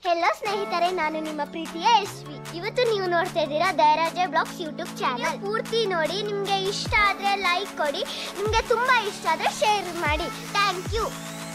Hello ಸ್ನೇಹಿತರೆ ನಾನು ನಿಮ್ಮ ಪ್ರೀತಿಯ ಎಸ್ವಿ ಇವತ್ತು ನೀವು ನೋಡ್ತಾ ಇದ್ದೀರಾ ದಯರಾಜ ಬ್ಲಾಗ್ಸ್ ಯೂಟ್ಯೂಬ್ ಚಾನಲ್ ಪೂರ್ತಿ ನೋಡಿ ನಿಮ್ಗೆ ಇಷ್ಟ ಆದ್ರೆ ಲೈಕ್ ಕೊಡಿ ನಿಮ್ಗೆ ತುಂಬಾ ಇಷ್ಟ ಆದ್ರೆ ಶೇರ್ ಮಾಡಿ ಥ್ಯಾಂಕ್ ಯು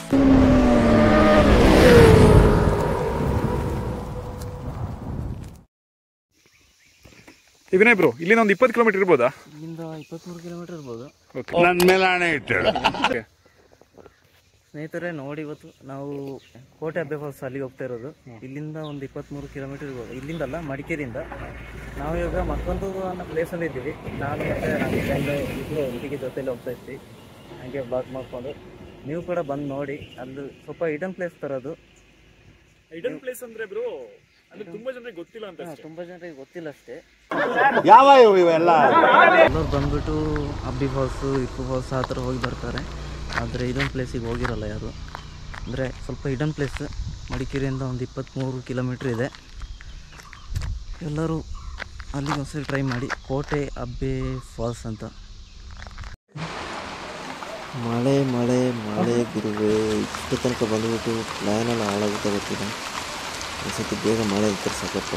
ಈ ವಿನಯ್ ಬ್ರೋ ಇಲ್ಲಿಂದ ಒಂದು ಇಪ್ಪತ್ತು ಕಿಲೋಮೀಟರ್ ಇರ್ಬೋದಾ ಇಲ್ಲಿಂದ ಇಪ್ಪತ್ತ್ಮೂರು ಕಿಲೋಮೀಟರ್ ಇರ್ಬೋದು ಓಕೆ ನನ್ನ ಮೇಲೆ ಹಣೆ ಇಟ್ಟಳು ಸ್ನೇಹಿತರೆ ನೋಡಿ ಇವತ್ತು ನಾವು ಕೋಟೆ ಅಬ್ಬೆ ಫಾಲ್ಸ್ ಅಲ್ಲಿಗೆ ಹೋಗ್ತಾ ಇರೋದು ಇಲ್ಲಿಂದ ಒಂದು ಇಪ್ಪತ್ತ್ಮೂರು ಕಿಲೋಮೀಟರ್ ಇರ್ಬೋದು ಇಲ್ಲಿಂದಲ್ಲ ಮಡಿಕೇರಿಯಿಂದ ನಾವು ಇವಾಗ ಮತ್ತೊಂದು ಅನ್ನೋ ಪ್ಲೇಸಲ್ಲಿ ಇದ್ದೀವಿ ನಾನು ಮತ್ತು ನಮ್ಮ ಫ್ರೆಂಡ್ ಇಬ್ಬರು ಹುಡುಗಿ ಜೊತೆಲಿ ಹೋಗ್ತಾ ಇದ್ವಿ ಹಾಗೆ ಬ್ಲಾಕ್ ಮಾಡ್ಕೊಂಡು ನೀವು ಕೂಡ ಬಂದು ನೋಡಿ ಅಲ್ಲಿ ಸ್ವಲ್ಪ ಹಿಡನ್ ಪ್ಲೇಸ್ ಥರ ಅದು ಐಡನ್ ಪ್ಲೇಸ್ ಅಂದ್ರೆ ಬ್ರೋ ಅಂದ್ರೆ ತುಂಬಾ ಜನರಿಗೆ ಗೊತ್ತಿಲ್ಲ ಅಂತ ಹಾ, ತುಂಬ ಜನರಿಗೆ ಗೊತ್ತಿಲ್ಲ ಅಷ್ಟೇ ಯಾವ ಇವು ಇವೆಲ್ಲ ಎಲ್ಲರೂ ಬಂದ್ಬಿಟ್ಟು ಅಬ್ಬಿ ಫಾಲ್ಸು ಇಪ್ಪು ಫಾಲ್ಸ್ ಆ ಥರ ಹೋಗಿ ಬರ್ತಾರೆ ಆದರೆ ಇದೊಂದು ಪ್ಲೇಸಿಗೆ ಹೋಗಿರಲ್ಲ ಯಾರು ಅಂದರೆ ಸ್ವಲ್ಪ ಹಿಡನ್ ಪ್ಲೇಸ್ ಮಡಿಕೇರಿಯಿಂದ ಒಂದು ಇಪ್ಪತ್ತ್ಮೂರು ಕಿಲೋಮೀಟ್ರ್ ಇದೆ ಎಲ್ಲರೂ ಅಲ್ಲಿಗೆ ಒಂದ್ಸರಿ ಟ್ರೈ ಮಾಡಿ ಕೋಟೆ ಅಬ್ಬೆ ಫಾಲ್ಸ್ ಅಂತ ಮಳೆ ಮಳೆ ಮಳೆ ಗುರುವೆ ಇಷ್ಟು ತನಕ ಬಂದುಬಿಟ್ಟು ಪ್ಲ್ಯಾನೆಲ್ಲ ಹಾಳಾಗುತ್ತೆ ಗೊತ್ತಿಲ್ಲ ಒಂದ್ಸತಿ ಬೇಗ ಮಳೆ ಇರ್ತಾರೆ ಸಾಕಪ್ಪ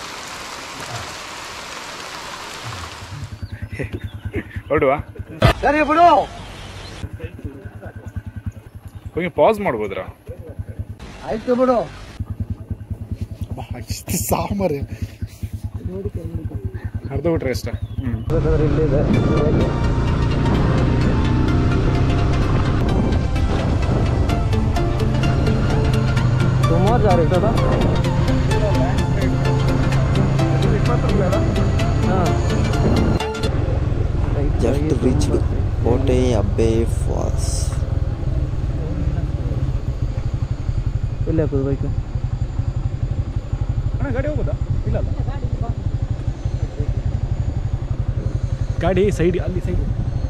ಹೊರಡುವ ಹೋಗಿ ಪಾಸ್ ಮಾಡ್ಬೋದ್ರಾ ಆಯ್ತು ಬಿಡು ಸಾಂಬಾರು ಅರ್ಧ ಬಿಟ್ರೆ ಅಷ್ಟ ಹ್ಮ್ ಸುಮಾರು ಜಾರಿ ಇರ್ತದ ಜಸ್ಟ್ ರೀಚ್ಡ್ ಕೋಟೆ ಅಬ್ಬೆ ಫಾಲ್ಸ್ ಎಲ್ಲಿ ಹಾಕೋದು ಬೈಕು ಅಣ್ಣ ಗಾಡಿ ಹೋಗೋದಾ ಇಲ್ಲ ಅಲ್ಲ ಗಾಡಿ ಸೈಡ್ ಅಲ್ಲಿ ಸೈಡ್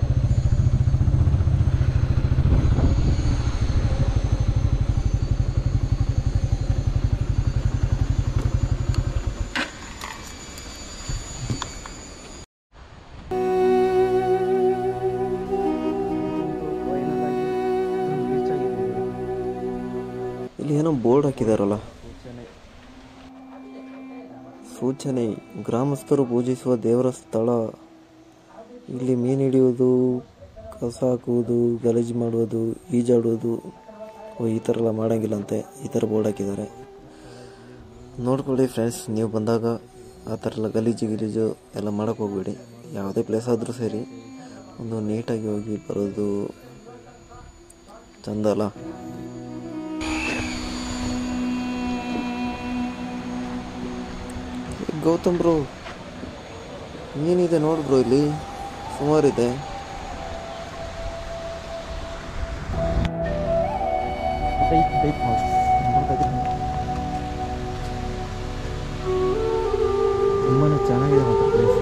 ಇಲ್ಲಿ ಏನೋ ಬೋರ್ಡ್ ಹಾಕಿದಾರಲ್ಲ ಸೂಚನೆ ಗ್ರಾಮಸ್ಥರು ಪೂಜಿಸುವ ದೇವರ ಸ್ಥಳ ಇಲ್ಲಿ ಮೀನು ಹಿಡಿಯುವುದು ಕಸ ಹಾಕುವುದು ಗಲೀಜು ಮಾಡುವುದು ಈಜಾಡುವುದು ಓ ಈ ಥರ ಎಲ್ಲ ಮಾಡೋಂಗಿಲ್ಲಂತೆ ಈ ಥರ ಬೋರ್ಡ್ ಹಾಕಿದ್ದಾರೆ ನೋಡ್ಕೊಳ್ಳಿ ಫ್ರೆಂಡ್ಸ್ ನೀವು ಬಂದಾಗ ಆ ಥರ ಎಲ್ಲ ಗಲೀಜು ಗಿಲೀಜು ಎಲ್ಲ ಮಾಡೋಕ್ಕೆ ಹೋಗ್ಬೇಡಿ ಯಾವುದೇ ಪ್ಲೇಸ್ ಆದರೂ ಸರಿ ಒಂದು ನೀಟಾಗಿ ಹೋಗಿ ಬರೋದು ಚಂದ ಅಲ್ಲ ಗೌತಮ್ ಬ್ರೋ ಏನಿದೆ ನೋಡು ಬ್ರೋ ಇಲ್ಲಿ ಸುಮಾರಿದೆ ತುಂಬಾ ಚೆನ್ನಾಗಿದೆ ಮಾತ್ರ ಪ್ಲೇಸ್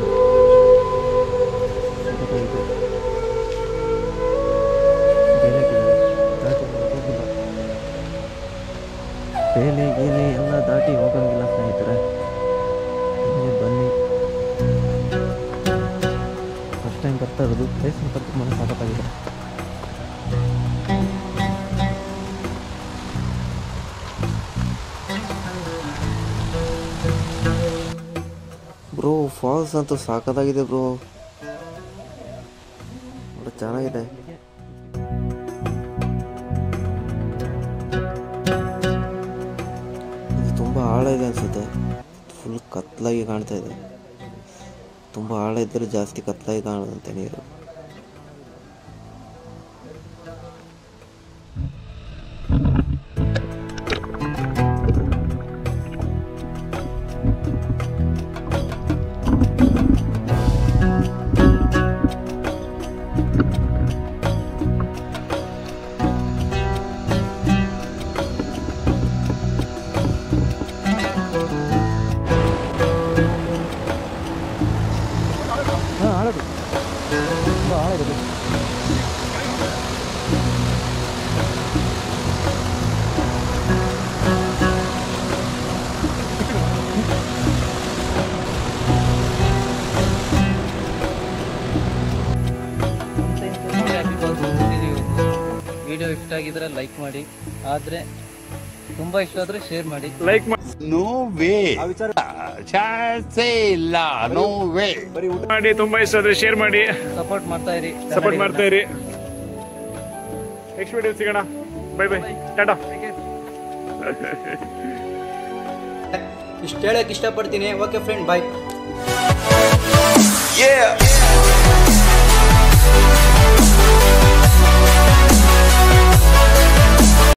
ಬೇಲಿ ಗೀಲಿ ಎಲ್ಲ ದಾಟಿ ಹೋಗಂಗಿಲ್ಲ ಸ್ನೇಹಿತರೆ ನೀವು ಬನ್ನಿ ಫಸ್ಟ್ ಟೈಮ್ ಬರ್ತಾ ಇರೋದು ಪ್ಲೇಸ್ ಮಾತ್ರ ತುಂಬ ಸಖತ್ತಾಗಿದೆ ಬ್ರೋ ಫಾಲ್ಸ್ ಅಂತೂ ಸಾಕದಾಗಿದೆ ಬ್ರೋ ಒಳ್ಳೆ ಚೆನ್ನಾಗಿದೆ ಇದು ತುಂಬ ಆಳ ಇದೆ ಅನಿಸುತ್ತೆ ಫುಲ್ ಕತ್ಲಾಗಿ ಕಾಣ್ತಾ ಇದೆ ತುಂಬ ಆಳ ಇದ್ದರೆ ಜಾಸ್ತಿ ಕತ್ಲಾಗಿ ಕಾಣುತ್ತೆ ನೀರು ಹಾಂ ಆಳದು ತುಂಬ ಆಳ ಇದೆ ವಿಡಿಯೋ ಇಷ್ಟ ಆಗಿದ್ರೆ ಲೈಕ್ ಮಾಡಿ ಆದರೆ ತುಂಬಾ ಇಷ್ಟ ಆದ್ರೆ ಶೇರ್ ಮಾಡಿ ಲೈಕ್ ನೋ ವೇ ಚಾನ್ಸೇ ಇಲ್ಲ ನೋ ವೇ ಮಾಡಿ ತುಂಬಾ ಇಷ್ಟ ಆದ್ರೆ ಶೇರ್ ಮಾಡಿ ಸಪೋರ್ಟ್ ಮಾಡ್ತಾ ಇರಿ ಸಪೋರ್ಟ್ ಮಾಡ್ತಾ ಇರಿ ನೆಕ್ಸ್ಟ್ ವಿಡಿಯೋ ಸಿಗೋಣ ಬೈ ಬೈ ಟಾಟಾ ಇಷ್ಟು ಹೇಳಕ್ ಇಷ್ಟಪಡ್ತೀನಿ ಓಕೆ ಫ್ರೆಂಡ್ ಬಾಯ್ Yeah.